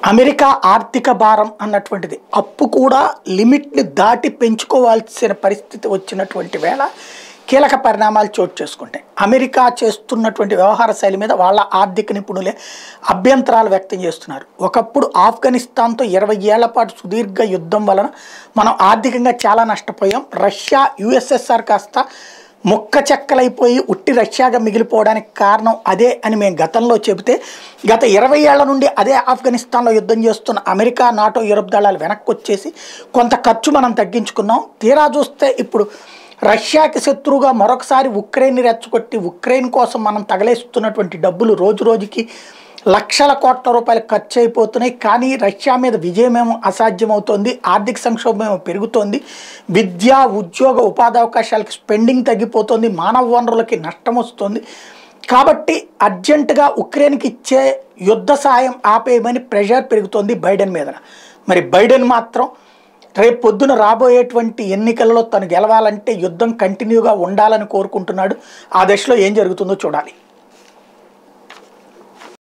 America ఆర్థిక భారం అన్నటువంటిది అప్పు కూడా లిమిట్ని దాటి పెంచుకోవాల్సిన పరిస్థితి వచ్చినటువంటి వేళ కీలక పరిణామాలు చోటు చేసుకుంటాయి అమెరికా చేస్తున్నటువంటి వ్యవహార శైలి మీద వాళ్ళ ఆర్థిక నిపుణులే అభ్యంతరాలు వ్యక్తం చేస్తున్నారు ఒకప్పుడు ఆఫ్ఘనిస్తాన్తో ఇరవై ఏళ్ల పాటు సుదీర్ఘ యుద్ధం వలన మనం ఆర్థికంగా చాలా నష్టపోయాం రష్యా యుఎస్ఎస్ఆర్ కాస్త ముక్క చెక్కలైపోయి ఉట్టి రష్యాగా మిగిలిపోవడానికి కారణం అదే అని మేము గతంలో చెబితే గత ఇరవై ఏళ్ల నుండి అదే ఆఫ్ఘనిస్తాన్లో యుద్ధం చేస్తున్న అమెరికా నాటో యూరప్ దళాలు వెనక్కి వచ్చేసి కొంత ఖర్చు మనం తగ్గించుకున్నాం తీరా చూస్తే ఇప్పుడు రష్యాకి శత్రువుగా మరొకసారి ఉక్రెయిన్ రెచ్చగొట్టి ఉక్రెయిన్ కోసం మనం తగలేస్తున్నటువంటి డబ్బులు రోజు రోజుకి లక్షల కోట్ల రూపాయలు ఖర్చు అయిపోతున్నాయి కానీ రష్యా మీద విజయమేమో అసాధ్యమవుతోంది ఆర్థిక సంక్షోభమేమో పెరుగుతోంది విద్య ఉద్యోగ ఉపాధి అవకాశాలకి స్పెండింగ్ తగ్గిపోతుంది మానవ వనరులకి నష్టం వస్తుంది కాబట్టి అర్జెంటుగా ఉక్రెయిన్కి ఇచ్చే యుద్ధ సాయం ఆపేయమని ప్రెషర్ పెరుగుతోంది బైడెన్ మీద మరి బైడెన్ మాత్రం రేపు పొద్దున రాబోయేటువంటి ఎన్నికలలో తను గెలవాలంటే యుద్ధం కంటిన్యూగా ఉండాలని కోరుకుంటున్నాడు ఆ దశలో ఏం జరుగుతుందో చూడాలి